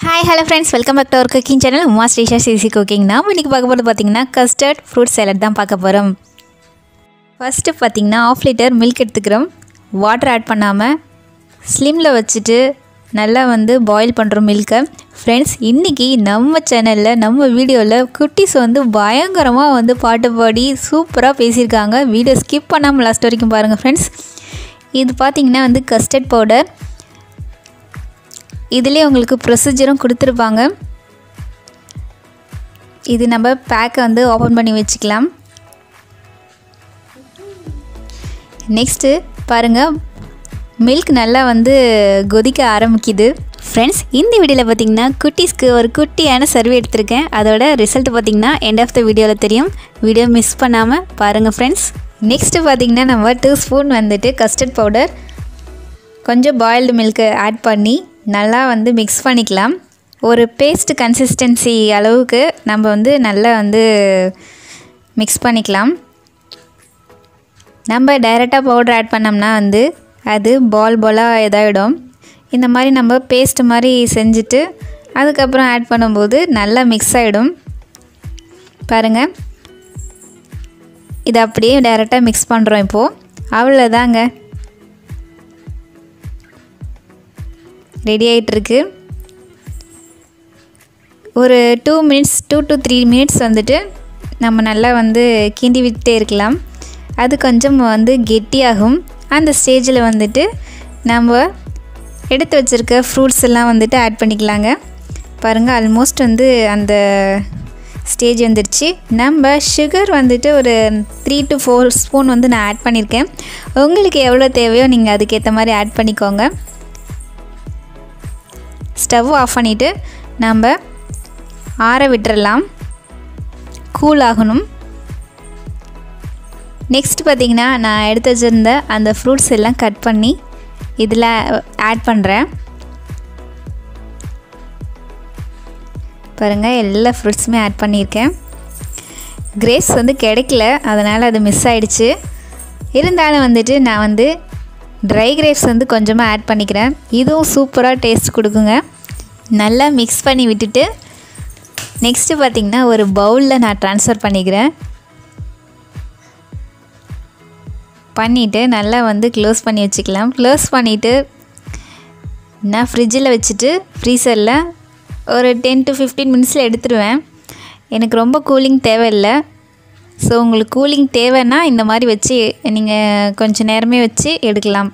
Hi hello friends welcome back to our cooking channel Uma Srisha CC cooking நாம் இன்றைக்கி பார்க்க போகிறது பார்த்தீங்கன்னா கஸ்டர்ட் ஃப்ரூட் சேலட் தான் பார்க்க போகிறோம் ஃபஸ்ட்டு பார்த்தீங்கன்னா ஆஃப் லிட்டர் மில்க் எடுத்துக்கிறோம் வாட்டர் ஆட் பண்ணாமல் ஸ்லிமில் வச்சுட்டு நல்லா வந்து பாயில் பண்ணுறோம் மில்கை ஃப்ரெண்ட்ஸ் இன்றைக்கி நம்ம சேனலில் நம்ம வீடியோவில் குட்டீஸ் வந்து பயங்கரமாக வந்து பாட்டு பாடி சூப்பராக பேசியிருக்காங்க வீடியோ ஸ்கிப் பண்ணாமல் லாஸ்ட் வரைக்கும் பாருங்கள் ஃப்ரெண்ட்ஸ் இது பார்த்திங்கன்னா வந்து கஸ்டர்ட் பவுடர் இதிலே உங்களுக்கு ப்ரொசீஜரும் கொடுத்துருப்பாங்க இது நம்ம பேக்கை வந்து ஓப்பன் பண்ணி வச்சுக்கலாம் நெக்ஸ்ட்டு பாருங்கள் மில்க் நல்லா வந்து கொதிக்க ஆரம்பிக்குது ஃப்ரெண்ட்ஸ் இந்த வீடியோவில் பார்த்தீங்கன்னா குட்டீஸ்க்கு ஒரு குட்டியான சர்வே எடுத்திருக்கேன் அதோட ரிசல்ட் பார்த்தீங்கன்னா எண்ட் ஆஃப் த வீடியோவில் தெரியும் வீடியோ மிஸ் பண்ணாமல் பாருங்கள் ஃப்ரெண்ட்ஸ் நெக்ஸ்ட்டு பார்த்தீங்கன்னா நம்ம டூ ஸ்பூன் வந்துட்டு கஸ்டர்ட் பவுடர் கொஞ்சம் பாயில்டு மில்க்கு ஆட் பண்ணி நல்லா வந்து மிக்ஸ் பண்ணிக்கலாம் ஒரு பேஸ்ட் கன்சிஸ்டன்சி அளவுக்கு நம்ம வந்து நல்லா வந்து மிக்ஸ் பண்ணிக்கலாம் நம்ம டைரெக்டாக பவுடர் ஆட் பண்ணோம்னா வந்து அது பால் பாலாக இதாகிடும் இந்த மாதிரி நம்ம பேஸ்ட் மாதிரி செஞ்சுட்டு அதுக்கப்புறம் ஆட் பண்ணும்போது நல்லா மிக்ஸ் ஆகிடும் பாருங்கள் இதை அப்படியே டைரெக்டாக மிக்ஸ் பண்ணுறோம் இப்போது அவ்வளோதாங்க ரெடி ஆகிட்டுருக்கு ஒரு two minutes two to three minutes வந்துட்டு நம்ம நல்லா வந்து கிண்டி விட்டே இருக்கலாம் அது கொஞ்சம் வந்து கெட்டியாகும் அந்த ஸ்டேஜில் வந்துட்டு நம்ம எடுத்து வச்சுருக்க ஃப்ரூட்ஸ் எல்லாம் வந்துட்டு ஆட் பண்ணிக்கலாங்க பாருங்கள் ஆல்மோஸ்ட் வந்து அந்த ஸ்டேஜ் வந்துடுச்சு நம்ம சுகர் வந்துட்டு ஒரு த்ரீ டு ஃபோர் ஸ்பூன் வந்து நான் ஆட் பண்ணியிருக்கேன் உங்களுக்கு எவ்வளோ தேவையோ நீங்கள் அதுக்கேற்ற மாதிரி ஆட் பண்ணிக்கோங்க ஸ்டவ் ஆஃப் பண்ணிவிட்டு நம்ம ஆற விட்டுறலாம் கூல் ஆகணும் நெக்ஸ்ட் பார்த்திங்கன்னா நான் எடுத்து வச்சுருந்த அந்த ஃப்ரூட்ஸ் எல்லாம் கட் பண்ணி இதில் ஆட் பண்ணுறேன் பாருங்கள் எல்லா ஃப்ரூட்ஸுமே ஆட் பண்ணியிருக்கேன் கிரேப்ஸ் வந்து கிடைக்கல அதனால் அது மிஸ் ஆகிடுச்சு இருந்தாலும் வந்துட்டு நான் வந்து ட்ரை கிரேப்ஸ் வந்து கொஞ்சமாக ஆட் பண்ணிக்கிறேன் இதுவும் சூப்பராக டேஸ்ட் கொடுக்குங்க நல்லா மிக்ஸ் பண்ணி விட்டுட்டு நெக்ஸ்ட்டு பார்த்திங்கன்னா ஒரு பவுலில் நான் ட்ரான்ஸ்ஃபர் பண்ணிக்கிறேன் பண்ணிவிட்டு நல்லா வந்து க்ளோஸ் பண்ணி வச்சுக்கலாம் க்ளோஸ் பண்ணிவிட்டு நான் ஃப்ரிட்ஜில் வச்சுட்டு ஃப்ரீசரில் ஒரு டென் டு ஃபிஃப்டீன் மினிட்ஸில் எடுத்துருவேன் எனக்கு ரொம்ப கூலிங் தேவையில்லை ஸோ உங்களுக்கு கூலிங் தேவைன்னா இந்த மாதிரி வச்சு நீங்கள் கொஞ்சம் நேரமே வச்சு எடுக்கலாம்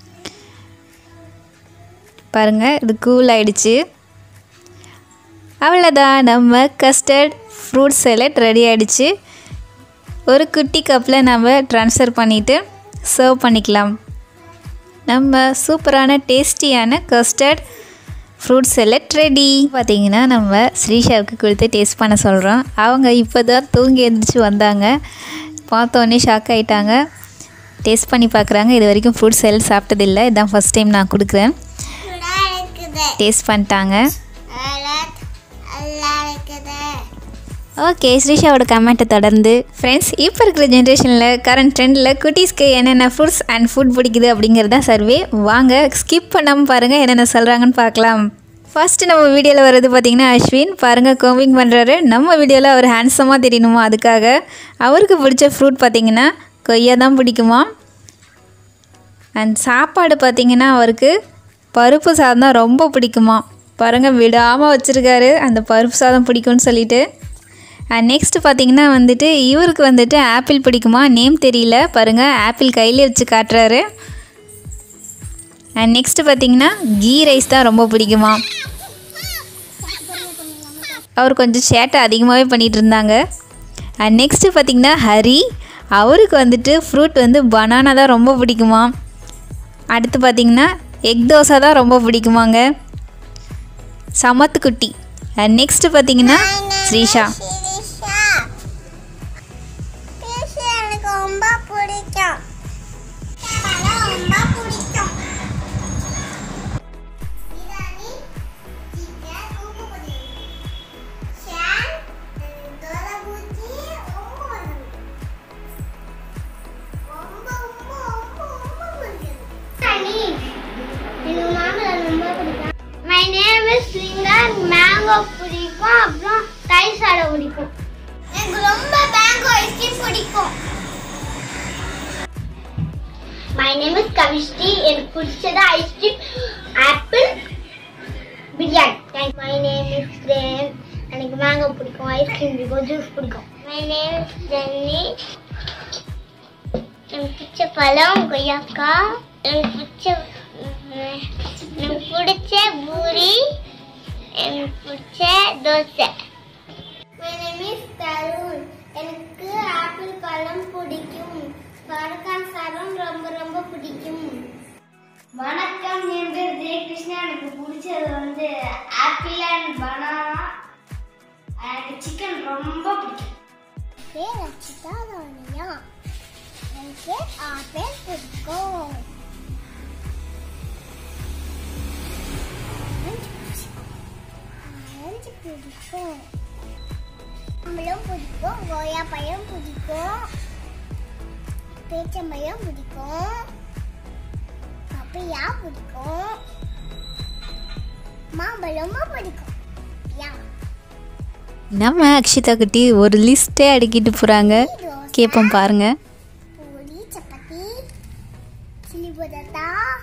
பாருங்கள் இது கூல் ஆகிடுச்சு அவ்வளோதான் நம்ம கஸ்டர்ட் ஃப்ரூட் சலட் ரெடி ஆகிடுச்சு ஒரு குட்டி கப்பில் நம்ம ட்ரான்ஸ்ஃபர் பண்ணிவிட்டு சர்வ் பண்ணிக்கலாம் நம்ம சூப்பரான டேஸ்டியான கஸ்டர்ட் ஃப்ரூட் சலட் ரெடி பார்த்தீங்கன்னா நம்ம ஸ்ரீஷாவுக்கு கொடுத்து டேஸ்ட் பண்ண சொல்கிறோம் அவங்க இப்போ தான் தூங்கி எழுந்திரிச்சு வந்தாங்க பார்த்தோன்னே ஷாக் ஆகிட்டாங்க டேஸ்ட் பண்ணி பார்க்குறாங்க இது வரைக்கும் ஃப்ரூட் சலட் சாப்பிட்டதில்லை இதுதான் ஃபஸ்ட் டைம் நான் கொடுக்குறேன் டேஸ்ட் பண்ணிட்டாங்க ஓகே ஸ்ரீஷாவோட கமெண்ட்டை தொடர்ந்து ஃப்ரெண்ட்ஸ் இப்போ இருக்கிற ஜென்ரேஷனில் கரண்ட் ட்ரெண்டில் குட்டீஸ்க்கு என்னென்ன ஃப்ரூட்ஸ் அண்ட் ஃபுட் பிடிக்குது அப்படிங்கிறதா சர்வே வாங்க ஸ்கிப் பண்ணாமல் பாருங்கள் என்னென்ன சொல்கிறாங்கன்னு பார்க்கலாம் ஃபஸ்ட்டு நம்ம வீடியோவில் வர்றது பார்த்திங்கன்னா அஸ்வின் பாருங்கள் கோமிங் பண்ணுறாரு நம்ம வீடியோவில் அவர் ஹேண்ட்ஸமாக தெரியணுமா அதுக்காக அவருக்கு பிடிச்ச ஃப்ரூட் பார்த்திங்கன்னா கொய்யா தான் பிடிக்குமா அண்ட் சாப்பாடு பார்த்திங்கன்னா அவருக்கு பருப்பு சாதம் தான் ரொம்ப பிடிக்குமா பாருங்கள் விடாமல் வச்சுருக்காரு அந்த பருப்பு சாதம் பிடிக்கும்னு சொல்லிட்டு அண்ட் நெக்ஸ்ட்டு பார்த்தீங்கன்னா வந்துட்டு இவருக்கு வந்துட்டு ஆப்பிள் பிடிக்குமா நேம் தெரியல பாருங்கள் ஆப்பிள் கையிலே வச்சு காட்டுறாரு அண்ட் நெக்ஸ்ட்டு பார்த்தீங்கன்னா கீ ரைஸ் தான் ரொம்ப பிடிக்குமா அவர் கொஞ்சம் சேட்டை அதிகமாகவே பண்ணிகிட்டு இருந்தாங்க அண்ட் நெக்ஸ்ட்டு பார்த்தீங்கன்னா ஹரி அவருக்கு வந்துட்டு ஃப்ரூட் வந்து பனானா தான் ரொம்ப பிடிக்குமா அடுத்து பார்த்திங்கன்னா எக் தோசை தான் ரொம்ப பிடிக்குமாங்க சமத்துக்குட்டி அண்ட் நெக்ஸ்ட்டு பார்த்தீங்கன்னா ஸ்ரீஷா எனக்கு ரொம்ப பிடிக்கும் ரொம்ப பிடிக்கும் பிரியாணி சிக்கன் ரொம்ப பிடிக்கும் ஷான் தோலை பூச்சி ரொம்ப ரொம்ப ரொம்ப ரொம்ப ரொம்ப பிடிக்கும் எனக்கு மாம்பழம் ரொம்ப பிடிக்கும் My name is ஸ்விங்கா மேங்கோ பிடிக்கும் அப்புறம் தயிர் சாதம் பிடிக்கும் எனக்கு ரொம்ப மேங்கோ ஐஸ்கிரீம் பிடிக்கும் மை நேம் இஸ் கவிஷ்டி எனக்கு பிடிச்சது ice cream apple biryani my name is Prem எனக்கு மேங்கோ பிடிக்கும் ஐஸ்கிரீம் பிடிக்கும் ஜூஸ் பிடிக்கும் மை நேம் இஸ் ஜென்னி எனக்கு பிடிச்ச பழம் கொய்யாக்கா எனக்கு பிடிச்ச உம், எனக்கு பிடிச்ச பூரி எனக்கு பிடிச்ச dosa my name is Tarun எனக்கு ஆப்பிள் பழம் பிடிக்கும் பரக்கான் சாதம் ரொம்ப ரொம்ப பிடிக்கும் வணக்கம் என் பேர் ஜெயகிருஷ்ணா எனக்கு பிடிச்சது வந்து ஆப்பிள் அண்ட் பனானா எனக்கு சிக்கன் ரொம்ப பிடிக்கும் பேர் அச்சிதா ராணியா எனக்கு ஆப்பிள் பிடிக்கும் ஆரஞ்சு பிடிக்கும் மாம்பழம் பிடிக்கும் கோயா பழம் பிடிக்கும் பேச்சம்பழம் பிடிக்கும் பப்பையா பிடிக்கும் மாம்பழமும் பிடிக்கும் யா நம்ம அக்ஷிதா குட்டி ஒரு லிஸ்ட்டே அடுக்கிட்டு போகிறாங்க கேட்போம் பாருங்க puri chapati chilli potato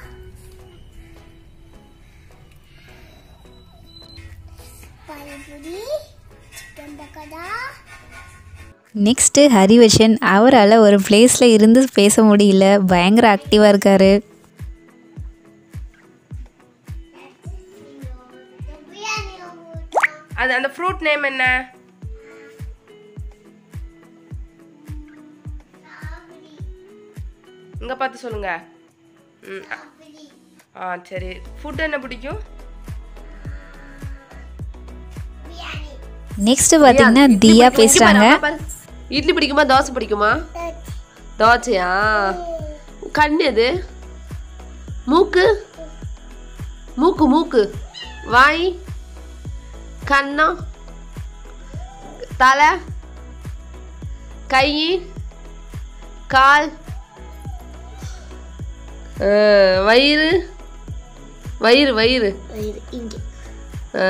panipuri chicken pakoda next Harivarshan அவரால் ஒரு பிளேஸில் இருந்து பேச முடியல பயங்கர ஆக்டிவாக இருக்காரு பிரியாணி அது அந்த ஃப்ரூட் நேம் என்ன இங்கே பார்த்து சொல்லுங்க ம் ஆ. ஆ சரி ஃபுட் என்ன பிடிக்கும் பிரியாணி நெக்ஸ்ட்டு பார்த்தீங்கன்னா தியா பேசுகிறாங்க இங்க பாரு, இட்லி பிடிக்குமா தோசை பிடிக்குமா தோசையா கண் எது மூக்கு மூக்கு மூக்கு வாய் கண்ணம் தலை கை கால் ஆ, வயிறு வயிறு வயிறு இங்கே ஆ.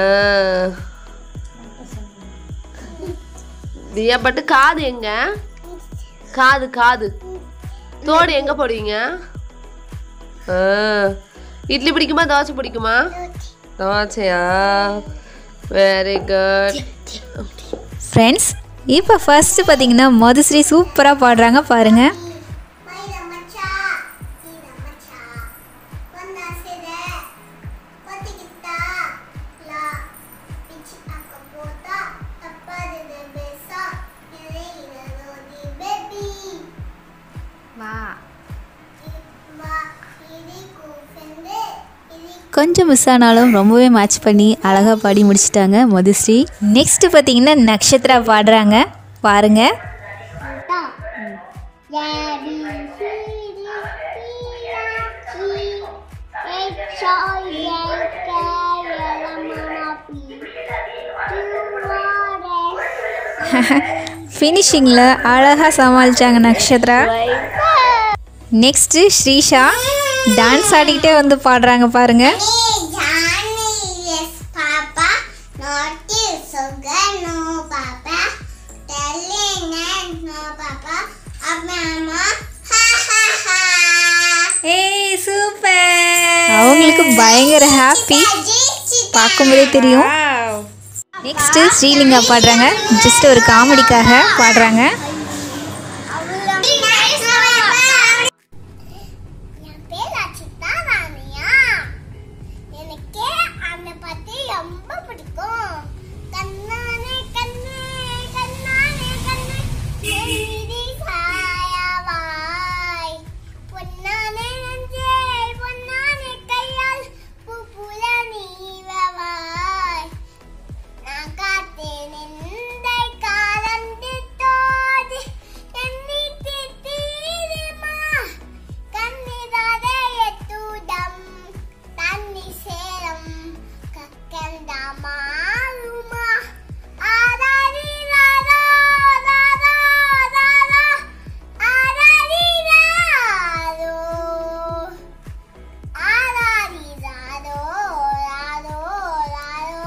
தியா பட்டு காது எங்க காது காது தோடு எங்க போடுவீங்க ஆ. இட்லி பிடிக்குமா தோசை பிடிக்குமா தோசையா வெரி குட் ஃப்ரெண்ட்ஸ் இப்போ ஃபர்ஸ்ட் பார்த்தீங்கன்னா மதுஸ்ரீ சூப்பராக பாடுறாங்க பாருங்க மைதா மச்சா ஈர மச்சா வந்தா சேத கொத்திக்கிட்டா லா பிச்சி அக்க போதா தப்பாது பேசா இதை ரோதி பேபி வா வா இது கூஃபெந்து இது கொஞ்சம் மிஸ் ஆனாலும் ரொம்பவே மேட்ச் பண்ணி அழகாக பாடி முடிச்சிட்டாங்க மதுஸ்ரீ நெக்ஸ்ட் பார்த்தீங்கன்னா நக்ஷத்ரா பாடுறாங்க பாருங்க கூட்டா A B C D E F G H I J K L M N O P Q R S ஃபினிஷிங்கில் அழகாக சமாளிச்சாங்க நக்ஷத்ரா நெக்ஸ்ட்டு ஸ்ரீஷா டான்ஸ் ஆடிக்கிட்டே வந்து பாடுறாங்க பாருங்க Johnny, yes, Papa. Naughty, sugar, no, Papa. Telling and no, Papa. Up, Mama. Ha, ha, ha. ஏய் super அவங்களுக்கு பயங்கர ஹாப்பி Jitsi, பார்க்கும்போதே தெரியும் நெக்ஸ்ட்டு ஸ்ரீலிங்கா பாடுறாங்க ஜஸ்ட் ஒரு காமெடிக்காக பாடுறாங்க என் பேர் அச்சிதா ராணியா எனக்கு அந்த பத்தி ரொம்ப பிடிக்கும் கண்ணானே கண்ணே கண்ணானே கண்ணே நெஞ்சிடி சாயவாய் பொன்னானே நெஞ்சே பொன்னானே கையால் பூ புல நீவவாய் நான் காத்தேன் இந்த காலந்து தோதி என்னை தீருமா கண்ணிதாத எத்துடம் தண்ணி சேரம் கக்கந்த மாறுமா ஆதாரி ராரோ ராரோ ராரோ ஆதாரி ராரோ ஆதாரி ராரோ ராரோ ராரோ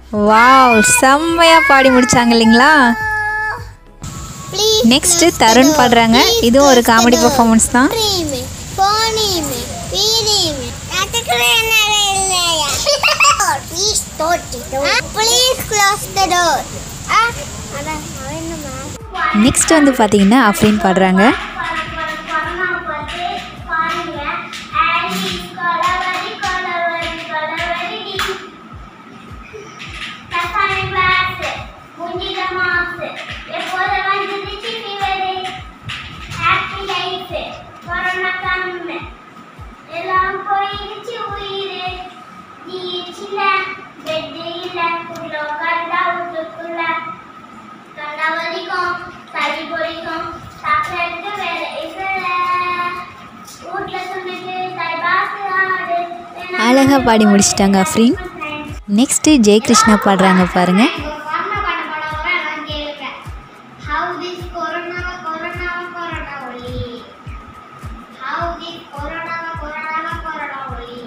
வாவ் செம்மையாக பாடி முடிச்சாங்க இல்லைங்களா Please next close the Tarun door. பாடுறாங்க Please இதுவும் ஒரு close the comedy door. Performance தான் Creamy, ponymy, feedymy. அதுக்குள்ள என்னடா இல்லையா? Please close the door. Please close the door. ஆ, அதான், அவன் என்னம்மா? நெக்ஸ்ட் வந்து பார்த்தீங்கன்னா அஃப்ரின் பாடுறாங்க எல்லாம் போயிடுச்சு உயிரு நீ சின்ன பெட்டு இல்ல உள்ள கண்டா வீட்டுக்குள்ள கண்டா வலிக்கும் சளி பொடிக்கும் சாப்பிட்றதுக்கு வேற இல்ல வீட்டுல சொன்னிட்டு தைபாசு ஆடு அழகா பாடி முடிச்சிட்டாங்க அஃப்ரீன் நெக்ஸ்ட்டு ஜெயகிருஷ்ணா பாடுறாங்க பாருங்க How this corona, corona, corona only. How this corona, corona, corona only.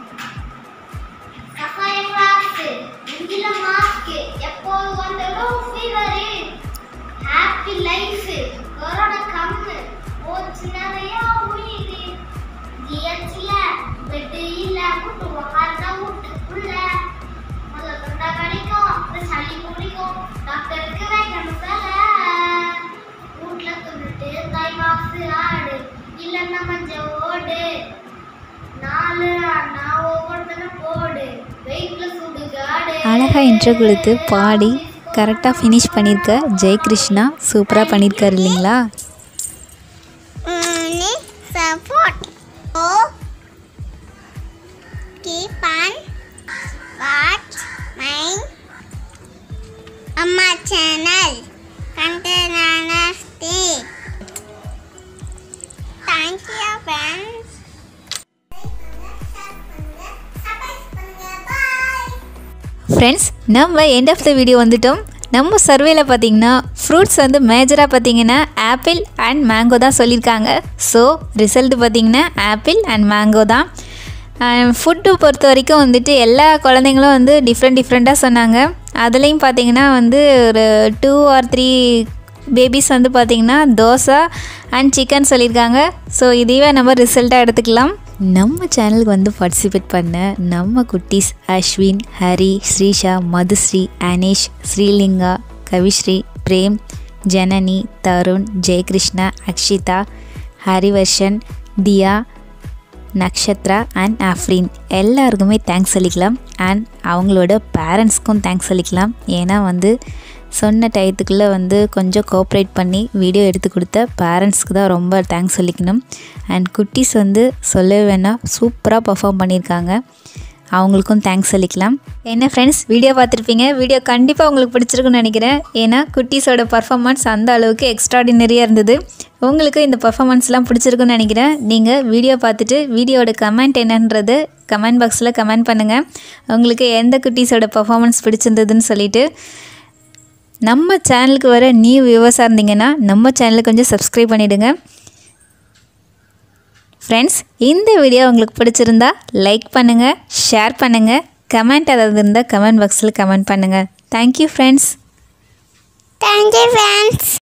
கசாயம் கிளாஸ் இஞ்சில மாஸ்க் எப்போது வந்தாலும் ஃபீவர் ஹாப்பி லைஃப் கொரோனா கம்மு போச்சு நிறைய உயிர் ஜிஹெச்ல பெட் இல்ல விட்டு உக்காந்தா வீட்டுக்குள்ள முதல்ல தொண்டா கடிக்கும் அப்புறம் சளி பிடிக்கும் டாக்டருக்கு வைக்கணும் தலை வீட்டுல துண்டுட்டு தாய் மாசு ஆடு இல்லைன்னா மஞ்சள் ஓடு நாலு நான் ஒவ்வொருத்தனும் போடு வெயிட்ல சுடுகாடு அழகாக இன்ட்ரோ கொடுத்து பாடி கரெக்டாக ஃபினிஷ் பண்ணியிருக்க ஜெயகிருஷ்ணா சூப்பராக பண்ணியிருக்காரு இல்லைங்களா சப்போர்ட் ஓ கீப் ஆன் வாட்ச் மை அம்மா சேனல் கண்டனானஸ்தி தேங்க்யூ ஃப்ரெண்ட்ஸ் ஃப்ரெண்ட்ஸ் நம்ம எண்ட் ஆஃப் த வீடியோ வந்துட்டோம் நம்ம சர்வேல பார்த்தீங்கன்னா ஃப்ரூட்ஸ் வந்து மேஜராக பார்த்தீங்கன்னா ஆப்பிள் அண்ட் மேங்கோ தான் சொல்லியிருக்காங்க ஸோ ரிசல்ட் பார்த்தீங்கன்னா ஆப்பிள் அண்ட் மேங்கோ தான் ஃபுட்டு பொறுத்த வரைக்கும் வந்துட்டு எல்லா குழந்தைங்களும் வந்து டிஃப்ரெண்ட் டிஃப்ரெண்ட்டாக சொன்னாங்க அதுலேயும் பார்த்தீங்கன்னா வந்து ஒரு டூ ஆர் த்ரீ பேபிஸ் வந்து பார்த்திங்கன்னா தோசை அண்ட் சிக்கன் சொல்லியிருக்காங்க ஸோ இதுவே நம்ம ரிசல்ட்டாக எடுத்துக்கலாம் நம்ம சேனலுக்கு வந்து பார்ட்டிசிபேட் பண்ண நம்ம குட்டீஸ் அஸ்வின் ஹரி ஸ்ரீஷா மதுஸ்ரீ அனீஷ் ஸ்ரீலிங்கா கவிஸ்ரீ பிரேம் ஜனனி தருண் ஜெயகிருஷ்ணா அக்ஷிதா ஹரிவர்ஷன் தியா நக்ஷத்ரா அண்ட் ஆஃப்ரின் எல்லாருக்குமே தேங்க்ஸ் சொல்லிக்கலாம் அண்ட் அவங்களோட பேரண்ட்ஸ்க்கும் தேங்க்ஸ் சொல்லிக்கலாம் ஏன்னா வந்து சொன்ன டயத்துக்குள்ளே வந்து கொஞ்சம் கோஆப்ரேட் பண்ணி வீடியோ எடுத்து கொடுத்த பேரண்ட்ஸ்க்கு தான் ரொம்ப தேங்க்ஸ் சொல்லிக்கணும் அண்ட் குட்டீஸ் வந்து சொல்லவே வேணாம் சூப்பராக பர்ஃபார்ம் பண்ணியிருக்காங்க அவங்களுக்கும் தேங்க்ஸ் சொல்லிக்கலாம் என்ன ஃப்ரெண்ட்ஸ் வீடியோ பார்த்துருப்பீங்க வீடியோ கண்டிப்பாக உங்களுக்கு பிடிச்சிருக்குன்னு நினைக்கிறேன் ஏன்னா குட்டீஸோட பர்ஃபார்மன்ஸ் அந்த அளவுக்கு எக்ஸ்ட்ராடினரியாக இருந்தது உங்களுக்கு இந்த பர்ஃபார்மன்ஸ்லாம் பிடிச்சிருக்குன்னு நினைக்கிறேன் நீங்கள் வீடியோ பார்த்துட்டு வீடியோட கமெண்ட் என்னன்றது கமெண்ட் பாக்ஸில் கமெண்ட் பண்ணுங்கள் உங்களுக்கு எந்த குட்டீஸோட பர்ஃபார்மன்ஸ் பிடிச்சிருந்ததுன்னு சொல்லிட்டு நம்ம சேனலுக்கு வர நியூ வியூவர்ஸாக இருந்தீங்கன்னா நம்ம சேனலை கொஞ்சம் சப்ஸ்கிரைப் பண்ணிவிடுங்க ஃப்ரெண்ட்ஸ் இந்த வீடியோ உங்களுக்கு பிடிச்சிருந்தா லைக் பண்ணுங்கள் ஷேர் பண்ணுங்கள் கமெண்ட் ஏதாவது இருந்தால் கமெண்ட் பாக்ஸில் கமெண்ட் பண்ணுங்கள் தேங்க்யூ ஃப்ரெண்ட்ஸ் தேங்க்யூ ஃப்ரெண்ட்ஸ்